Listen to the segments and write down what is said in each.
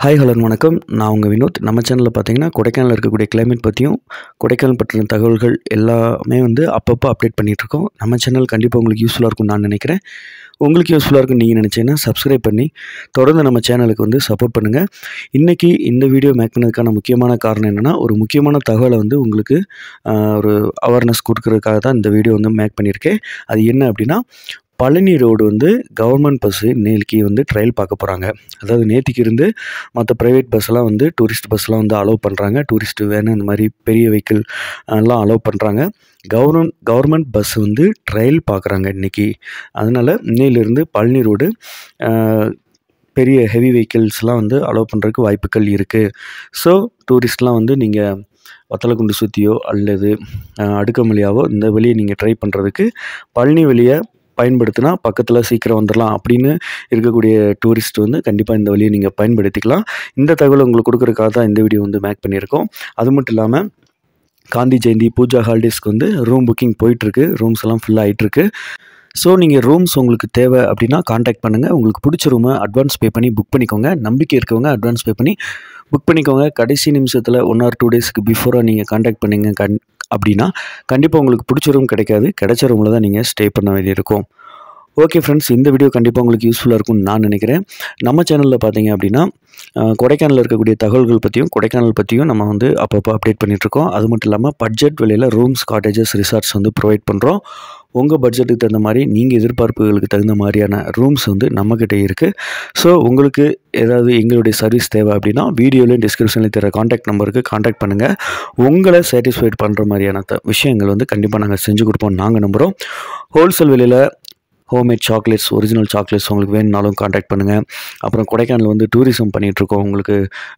hi hello வணக்கம் நான் உங்கள் வினோத் நம்ம சேனலில் பார்த்தீங்கன்னா கொடைக்கானலில் இருக்கக்கூடிய கிளைமேட் பற்றியும் கொடைக்கானல் பற்றின தகவல்கள் எல்லாமே வந்து அப்பப்போ அப்டேட் பண்ணிகிட்ருக்கோம் நம்ம சேனல் கண்டிப்பாக உங்களுக்கு யூஸ்ஃபுல்லாக இருக்கும்னு நான் நினைக்கிறேன் உங்களுக்கு யூஸ்ஃபுல்லாக இருக்கும்னு நீங்கள் நினச்சிங்கன்னா சப்ஸ்கிரைப் பண்ணி தொடர்ந்து நம்ம சேனலுக்கு வந்து சப்போர்ட் பண்ணுங்கள் இன்றைக்கி இந்த வீடியோ மேக் பண்ணதுக்கான முக்கியமான காரணம் என்னென்னா ஒரு முக்கியமான தகவலை வந்து உங்களுக்கு ஆஹ், ஒரு அவேர்னஸ் கொடுக்கறதுக்காக தான் இந்த வீடியோ வந்து மேக் பண்ணியிருக்கேன் அது என்ன அப்படின்னா பழனி ரோடு வந்து கவர்மெண்ட் பஸ்ஸு நேற்றுக்கு வந்து ட்ரையல் பார்க்க போகிறாங்க அதாவது நேற்றுக்கு இருந்து மற்ற ப்ரைவேட் பஸ்ஸெல்லாம் வந்து டூரிஸ்ட் பஸ்லாம் வந்து அலோவ் பண்ணுறாங்க டூரிஸ்ட் வேனு இந்த மாதிரி பெரிய வெஹிக்கிள் எல்லாம் அலோவ் பண்ணுறாங்க கவர்மெண்ட் கவர்மெண்ட் பஸ் வந்து ட்ரையல் பார்க்குறாங்க இன்றைக்கி அதனால் இன்னையிலிருந்து பழனி ரோடு ஆஹ், பெரிய ஹெவி வெஹிக்கிள்ஸ்லாம் வந்து அலோவ் பண்ணுறதுக்கு வாய்ப்புகள் இருக்குது ஸோ டூரிஸ்ட்லாம் வந்து நீங்கள் வத்தலக்குண்டு சுற்றியோ அல்லது ஆஹ், அடுக்கமலையாவோ இந்த வழியை நீங்கள் ட்ரை பண்ணுறதுக்கு பழனி வழியை பயன்படுத்தினா பக்கத்தில் சீக்கிரம் வந்துடலாம் அப்படின்னு இருக்கக்கூடிய டூரிஸ்ட் வந்து கண்டிப்பாக இந்த வழியை நீங்கள் பயன்படுத்திக்கலாம் இந்த தகவல் உங்களுக்கு கொடுக்குறதுக்காக தான் இந்த வீடியோ வந்து மேக் பண்ணியிருக்கோம் அது மட்டும் இல்லாமல் காந்தி ஜெயந்தி பூஜா ஹாலிடேஸ்க்கு வந்து ரூம் புக்கிங் போயிட்டுருக்கு ரூம்ஸ் எல்லாம் ஃபுல்லாக ஆகிட்டுருக்கு ஸோ நீங்கள் ரூம்ஸ் உங்களுக்கு தேவை அப்படின்னா காண்டாக்ட் பண்ணுங்கள் உங்களுக்கு பிடிச்ச ரூமை அட்வான்ஸ் பே பண்ணி புக் பண்ணிக்கோங்க நம்பிக்கை இருக்கவங்க அட்வான்ஸ் பே பண்ணி புக் பண்ணிக்கோங்க கடைசி நிமிஷத்தில் ஒன் ஆர் டூ டேஸ்க்கு பிஃபோராக நீங்கள் காண்டாக்ட் பண்ணீங்க கண் அப்படின்னா கண்டிப்பாக உங்களுக்கு பிடிச்ச ரூம் கிடைக்காது கிடைச்ச ரூமில் தான் நீங்கள் ஸ்டே பண்ண வேண்டியிருக்கும் ஓகே ஃப்ரெண்ட்ஸ் இந்த வீடியோ கண்டிப்பாக உங்களுக்கு யூஸ்ஃபுல்லாக இருக்கும்னு நான் நினைக்கிறேன் நம்ம சேனலில் பார்த்தீங்க அப்படின்னா அஹ், கொடைக்கானலில் இருக்கக்கூடிய தகவல்கள் பற்றியும் கொடைக்கானல் பற்றியும் நம்ம வந்து அப்பப்போ அப்டேட் பண்ணிகிட்ருக்கோம் அது மட்டும் இல்லாமல் பட்ஜெட் விலையில் ரூம்ஸ் காட்டேஜஸ் ரிசார்ட்ஸ் வந்து ப்ரொவைட் பண்ணுறோம் உங்கள் பட்ஜெட்டுக்கு தகுந்த மாதிரி நீங்கள் எதிர்பார்ப்புகளுக்கு தகுந்த மாதிரியான ரூம்ஸ் வந்து நம்மக்கிட்ட இருக்குது ஸோ உங்களுக்கு ஏதாவது எங்களுடைய சர்வீஸ் தேவை அப்படின்னா வீடியோலையும் டிஸ்கிரிப்ஷன்லையும் தர காண்டாக்ட் நம்பருக்கு காண்டாக்ட் பண்ணுங்கள் உங்களை சாட்டிஸ்ஃபைட் பண்ணுற மாதிரியான த விஷயங்கள் வந்து கண்டிப்பாக நாங்கள் செஞ்சு கொடுப்போம் நாங்கள் நம்புகிறோம் ஹோல்சேல் விலையில் ஹோம்மேட் சாக்லேட்ஸ் ஒரிஜினல் சாக்லேட்ஸ் உங்களுக்கு வேணும்னாலும் காண்டாக்ட் பண்ணுங்கள் அப்புறம் கொடைக்கானல் வந்து டூரிசம் பண்ணிகிட்ருக்கோம் உங்களுக்கு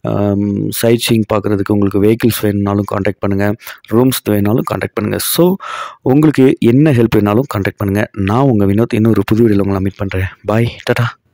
சைட் சீயிங் பார்க்குறதுக்கு உங்களுக்கு வெஹிக்கிள்ஸ் வேணும்னாலும் காண்டாக்ட் பண்ணுங்கள் ரூம்ஸ் வேணாலும் காண்டாக்ட் பண்ணுங்கள் ஸோ உங்களுக்கு என்ன ஹெல்ப் வேணாலும் காண்டாக்ட் பண்ணுங்கள் நான் உங்கள் வினோத் இன்னொரு புது வீடியோவில் உங்களை மீட் பண்ணுறேன் பாய் டாடா